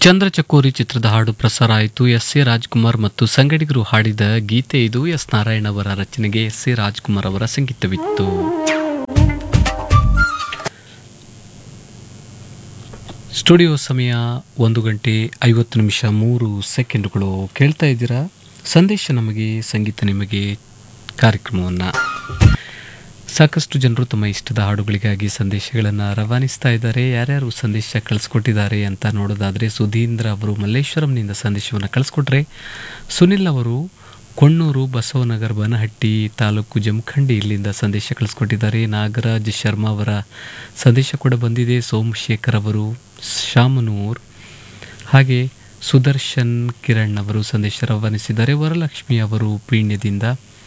ಚಂದ್ರಚಕೋರಿ ಚಿತ್ರದ ಹಾಡು ಪ್ರಸಾರ ಆಯಿತು ಎಸ್ ಎ ರಾಜ್ಕುಮಾರ್ ಮತ್ತು ಸಂಗಡಿಗರು ಹಾಡಿದ ಗೀತೆ ಇದು ಎಸ್ ನಾರಾಯಣ್ ಅವರ ರಚನೆಗೆ ಎಸ್ ಎ ರಾಜ್ಕುಮಾರ್ ಅವರ ಸಂಗೀತವಿತ್ತು ಸ್ಟುಡಿಯೋ ಸಮಯ ಒಂದು ಗಂಟೆ ಐವತ್ತು ನಿಮಿಷ ಮೂರು ಸೆಕೆಂಡುಗಳು ಕೇಳ್ತಾ ಇದ್ದೀರಾ ಸಂದೇಶ ನಮಗೆ ಸಂಗೀತ ನಿಮಗೆ ಕಾರ್ಯಕ್ರಮವನ್ನು ಸಾಕಷ್ಟು ಜನರು ತಮ್ಮ ಇಷ್ಟದ ಹಾಡುಗಳಿಗಾಗಿ ಸಂದೇಶಗಳನ್ನು ರವಾನಿಸ್ತಾ ಇದ್ದಾರೆ ಯಾರ್ಯಾರು ಸಂದೇಶ ಕಳಿಸ್ಕೊಟ್ಟಿದ್ದಾರೆ ಅಂತ ನೋಡೋದಾದರೆ ಸುಧೀಂದ್ರ ಅವರು ಮಲ್ಲೇಶ್ವರಂನಿಂದ ಸಂದೇಶವನ್ನು ಕಳಿಸ್ಕೊಟ್ರೆ ಸುನಿಲ್ ಅವರು ಕೊಣ್ಣೂರು ಬಸವನಗರ ಬನಹಟ್ಟಿ ತಾಲೂಕು ಜಮಖಂಡಿ ಇಲ್ಲಿಂದ ಸಂದೇಶ ಕಳಿಸ್ಕೊಟ್ಟಿದ್ದಾರೆ ನಾಗರಾಜ್ ಶರ್ಮಾ ಅವರ ಸಂದೇಶ ಕೂಡ ಬಂದಿದೆ ಸೋಮಶೇಖರ್ ಅವರು ಶಾಮನೂರ್ ಹಾಗೆ ಸುದರ್ಶನ್ ಕಿರಣ್ ಅವರು ಸಂದೇಶ ರವಾನಿಸಿದ್ದಾರೆ ವರಲಕ್ಷ್ಮಿ ಅವರು ಪೀಣ್ಯದಿಂದ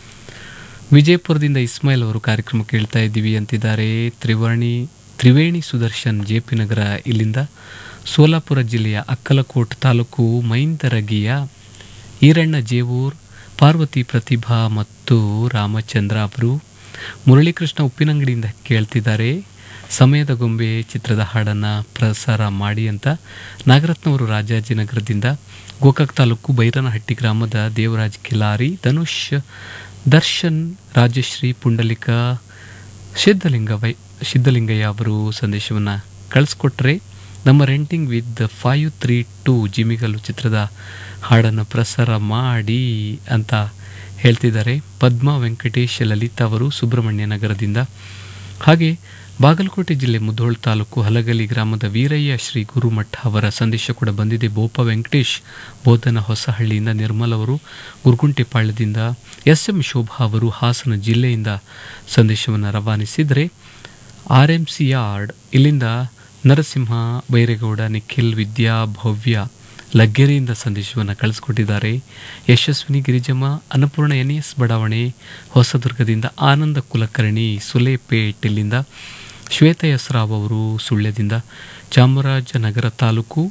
ವಿಜಯಪುರದಿಂದ ಇಸ್ಮಾಯಿಲ್ ಅವರು ಕಾರ್ಯಕ್ರಮ ಕೇಳ್ತಾ ಇದ್ದೀವಿ ಅಂತಿದ್ದಾರೆ ತ್ರಿವರ್ಣಿ ತ್ರಿವೇಣಿ ಸುದರ್ಶನ್ ಜೆ ಪಿ ನಗರ ಇಲ್ಲಿಂದ ಸೋಲಾಪುರ ಜಿಲ್ಲೆಯ ಅಕ್ಕಲಕೋಟ್ ತಾಲೂಕು ಮೈಂದರಗಿಯ ಈರಣ್ಣ ಜೇವೂರ್ ಪಾರ್ವತಿ ಪ್ರತಿಭಾ ಮತ್ತು ರಾಮಚಂದ್ರ ಅವರು ಮುರಳೀಕೃಷ್ಣ ಉಪ್ಪಿನಂಗಡಿಯಿಂದ ಕೇಳ್ತಿದ್ದಾರೆ ಸಮಯದ ಗೊಂಬೆ ಚಿತ್ರದ ಹಾಡನ್ನು ಪ್ರಸಾರ ಮಾಡಿ ಅಂತ ನಾಗರತ್ನವರು ರಾಜಾಜಿನಗರದಿಂದ ಗೋಕಾಕ್ ತಾಲೂಕು ಬೈರನಹಟ್ಟಿ ಗ್ರಾಮದ ದೇವರಾಜ್ ಕಿಲಾರಿ ಧನುಷ್ ದರ್ಶನ್ ರಾಜಶ್ರೀ ಪುಂಡಲಿಕ ಸಿದ್ಧಲಿಂಗ ವೈ ಸಿದ್ಧಲಿಂಗಯ್ಯ ಅವರು ಸಂದೇಶವನ್ನು ಕಳಿಸ್ಕೊಟ್ರೆ ನಮ್ಮ renting with five three two Jimigallu ಚಿತ್ರದ ಹಾಡನ್ನು ಪ್ರಸಾರ ಮಾಡಿ ಅಂತ ಹೇಳ್ತಿದ್ದಾರೆ ಪದ್ಮಾ ವೆಂಕಟೇಶ್ ಲಲಿತಾ ಅವರು ಸುಬ್ರಹ್ಮಣ್ಯ ನಗರದಿಂದ ಹಾಗೆ ಬಾಗಲಕೋಟೆ ಜಿಲ್ಲೆ ಮುಧೋಳ್ ತಾಲೂಕು ಹಲಗಲಿ ಗ್ರಾಮದ ವೀರಯ್ಯ ಶ್ರೀ ಗುರುಮಠ ಅವರ ಸಂದೇಶ ಕೂಡ ಬಂದಿದೆ ಬೋಪ ವೆಂಕಟೇಶ್ ಬೋಧನ ಹೊಸಹಳ್ಳಿಯಿಂದ ನಿರ್ಮಲ್ ಅವರು ಗುರುಗುಂಟೆಪಾಳ್ಯದಿಂದ ಎಸ್ ಎಂ ಶೋಭಾ ಅವರು ಹಾಸನ ಜಿಲ್ಲೆಯಿಂದ ಸಂದೇಶವನ್ನು ರವಾನಿಸಿದರೆ ಆರ್ ಎಂ ಸಿ ಯಾರ್ಡ್ ಇಲ್ಲಿಂದ ನರಸಿಂಹ ಬೈರೇಗೌಡ ನಿಖಿಲ್ ವಿದ್ಯಾ ಭವ್ಯ ಲಗ್ಗೆರೆಯಿಂದ ಸಂದೇಶವನ್ನು ಕಳಿಸ್ಕೊಟ್ಟಿದ್ದಾರೆ ಯಶಸ್ವಿನಿ ಗಿರಿಜಮ್ಮ ಅನ್ನಪೂರ್ಣ ಎನ್ ಎಸ್ ಬಡಾವಣೆ ಹೊಸದುರ್ಗದಿಂದ ಆನಂದ ಕುಲಕರ್ಣಿ ಸುಲೇಪೇಟ್ ಇಲ್ಲಿಂದ ಶ್ವೇತ ಯಸ್ರಾವ್ ಅವರು ಸುಳ್ಯದಿಂದ ಚಾಮರಾಜನಗರ ತಾಲೂಕು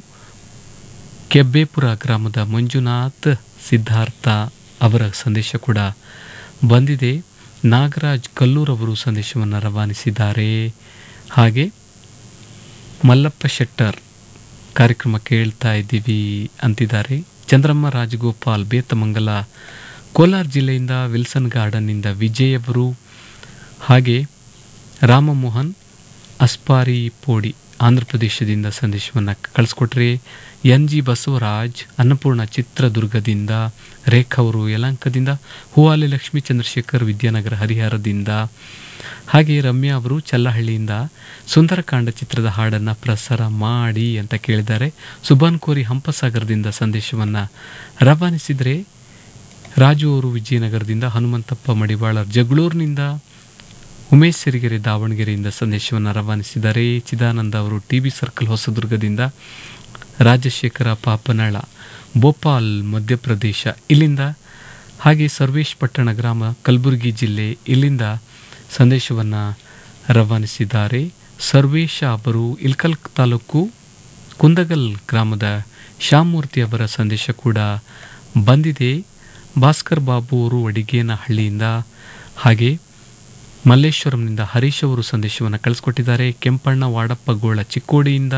ಕೆಬ್ಬೇಪುರ ಗ್ರಾಮದ ಮಂಜುನಾಥ್ ಸಿದ್ಧಾರ್ಥ ಅವರ ಸಂದೇಶ ಕೂಡ ಬಂದಿದೆ ನಾಗರಾಜ್ ಕಲ್ಲೂರ್ ಅವರು ಸಂದೇಶವನ್ನು ರವಾನಿಸಿದ್ದಾರೆ ಹಾಗೆ ಮಲ್ಲಪ್ಪ ಶೆಟ್ಟರ್ ಕಾರ್ಯಕ್ರಮ ಕೇಳ್ತಾ ಇದ್ದೀವಿ ಅಂತಿದ್ದಾರೆ ಚಂದ್ರಮ್ಮ ರಾಜಗೋಪಾಲ್ ಬೇತಮಂಗಲ ಕೋಲಾರ ಜಿಲ್ಲೆಯಿಂದ ವಿಲ್ಸನ್ ಗಾರ್ಡನ್ನಿಂದ ವಿಜಯ್ ಅವರು ಹಾಗೆ ರಾಮಮೋಹನ್ ಅಸ್ಪಾರಿ ಪೋಡಿ ಆಂಧ್ರ ಪ್ರದೇಶದಿಂದ ಸಂದೇಶವನ್ನು ಕಳಿಸ್ಕೊಟ್ರೆ ಎನ್ ಜಿ ಬಸವರಾಜ್ ಅನ್ನಪೂರ್ಣ ಚಿತ್ರದುರ್ಗದಿಂದ ರೇಖಾ ಅವರು ಯಲಾಂಕದಿಂದ ಹೂವಾಲಿ ಲಕ್ಷ್ಮೀ ಚಂದ್ರಶೇಖರ್ ವಿದ್ಯಾನಗರ ಹರಿಹರದಿಂದ ಹಾಗೆ ರಮ್ಯಾ ಅವರು ಚಲ್ಲಹಳ್ಳಿಯಿಂದ ಸುಂದರಕಾಂಡ ಚಿತ್ರದ ಹಾಡನ್ನು ಪ್ರಸಾರ ಮಾಡಿ ಅಂತ ಕೇಳಿದ್ದಾರೆ ಸುಬಾನ್ ಕೋರಿ ಹಂಪಸಾಗರದಿಂದ ಸಂದೇಶವನ್ನು ರವಾನಿಸಿದರೆ ರಾಜು ಅವರು ವಿಜಯನಗರದಿಂದ ಹನುಮಂತಪ್ಪ ಮಡಿವಾಳರ್ ಜಗಳೂರಿನಿಂದ ಉಮೇಶ್ ಸಿರಿಗೆರೆ ದಾವಣಗೆರೆಯಿಂದ ಸಂದೇಶವನ್ನು ರವಾನಿಸಿದ್ದಾರೆ ಚಿದಾನಂದ ಅವರು ಟಿ ಬಿ ಸರ್ಕಲ್ ಹೊಸದುರ್ಗದಿಂದ ರಾಜಶೇಖರ ಪಾಪನಾಳ ಭೋಪಾಲ್ ಮಧ್ಯಪ್ರದೇಶ ಇಲ್ಲಿಂದ ಹಾಗೆ ಸರ್ವೇಶ್ ಪಟ್ಟಣ ಗ್ರಾಮ ಕಲಬುರಗಿ ಜಿಲ್ಲೆ ಇಲ್ಲಿಂದ ಸಂದೇಶವನ್ನು ರವಾನಿಸಿದ್ದಾರೆ ಸರ್ವೇಶ ಅವರು ಇಲ್ಕಲ್ ತಾಲೂಕು ಕುಂದಗಲ್ ಗ್ರಾಮದ ಶ್ಯಾಮೂರ್ತಿ ಅವರ ಸಂದೇಶ ಕೂಡ ಬಂದಿದೆ ಭಾಸ್ಕರ್ ಬಾಬು ಅವರು ಅಡಿಗೇನಹಳ್ಳಿಯಿಂದ ಹಾಗೆ ಮಲ್ಲೇಶ್ವರಂನಿಂದ ಹರೀಶ್ ಅವರು ಸಂದೇಶವನ್ನು ಕಳಿಸ್ಕೊಟ್ಟಿದ್ದಾರೆ ಕೆಂಪಣ್ಣ ವಾಡಪ್ಪ ಗೋಳ ಚಿಕ್ಕೋಡಿಯಿಂದ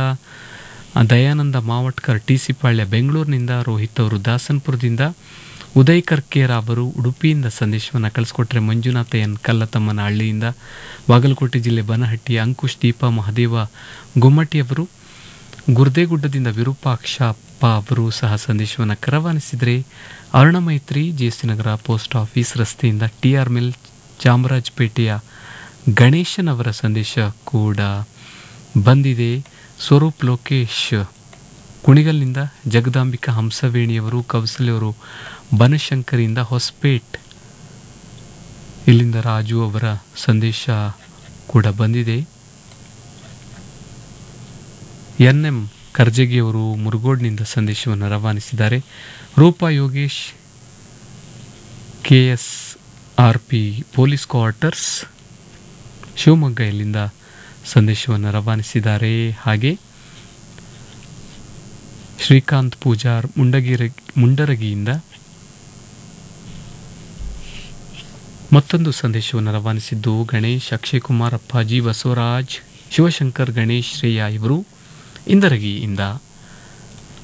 ದಯಾನಂದ ಮಾವಟ್ಕರ್ ಟಿ ಸಿ ಪಾಳ್ಯ ಬೆಂಗಳೂರಿನಿಂದ ರೋಹಿತ್ ಅವರು ದಾಸನ್ಪುರದಿಂದ ಉದಯ್ ಕರ್ಕೇರ ಅವರು ಉಡುಪಿಯಿಂದ ಸಂದೇಶವನ್ನು ಕಳಿಸ್ಕೊಟ್ರೆ ಮಂಜುನಾಥ ಎನ್ ಕಲ್ಲತಮ್ಮನ ಹಳ್ಳಿಯಿಂದ ಬಾಗಲಕೋಟೆ ಜಿಲ್ಲೆ ಬನಹಟ್ಟಿ ಅಂಕುಶ್ ದೀಪ ಮಹದೇವ ಗುಮ್ಮಟಿಯವರು ಗುರ್ದೇಗುಡ್ಡದಿಂದ ವಿರೂಪಾಕ್ಷಪ್ಪ ಅವರು ಸಹ ಸಂದೇಶವನ್ನು ರವಾನಿಸಿದರೆ Aruna Maitri J C Nagar post office ರಸ್ತೆಯಿಂದ ಟಿ ಆರ್ ಮಿಲ್ ಚಾಮರಾಜಪೇಟೆಯ ಗಣೇಶನ್ ಅವರ ಸಂದೇಶ ಕೂಡ ಬಂದಿದೆ ಸ್ವರೂಪ್ ಲೋಕೇಶ್ ಕುಣಿಗಲ್ನಿಂದ ಜಗದಾಂಬಿಕಾ ಹಂಸವೇಣಿಯವರು ಕೌಸಲ್ಯವರು ಬನಶಂಕರಿಯಿಂದ ಹೊಸಪೇಟ್ ಇಲ್ಲಿಂದ ರಾಜು ಅವರ ಸಂದೇಶ ಕೂಡ ಬಂದಿದೆ ಎನ್ ಎಂ ಕರ್ಜಗಿಯವರು ಮುರುಗೋಡ್ನಿಂದ ಸಂದೇಶವನ್ನು ರವಾನಿಸಿದ್ದಾರೆ Roopa Yogesh K S R P police quarters Shivamogga ಇಲ್ಲಿಂದ ಸಂದೇಶವನ್ನು ರವಾನಿಸಿದ್ದಾರೆ ಹಾಗೆ ಶ್ರೀಕಾಂತ್ ಪೂಜಾರ್ ಮುಂಡಗಿರ ಮುಂಡರಗಿಯಿಂದ ಮತ್ತೊಂದು ಸಂದೇಶವನ್ನು ರವಾನಿಸಿದ್ದು ಗಣೇಶ್ ಅಕ್ಷಯ್ ಕುಮಾರ್ ಅಪ್ಪಾಜಿ ಬಸವರಾಜ್ ಶಿವಶಂಕರ್ ಗಣೇಶ್ ಶ್ರೇಯಾ ಇವರು ಇಂದರಗಿಯಿಂದ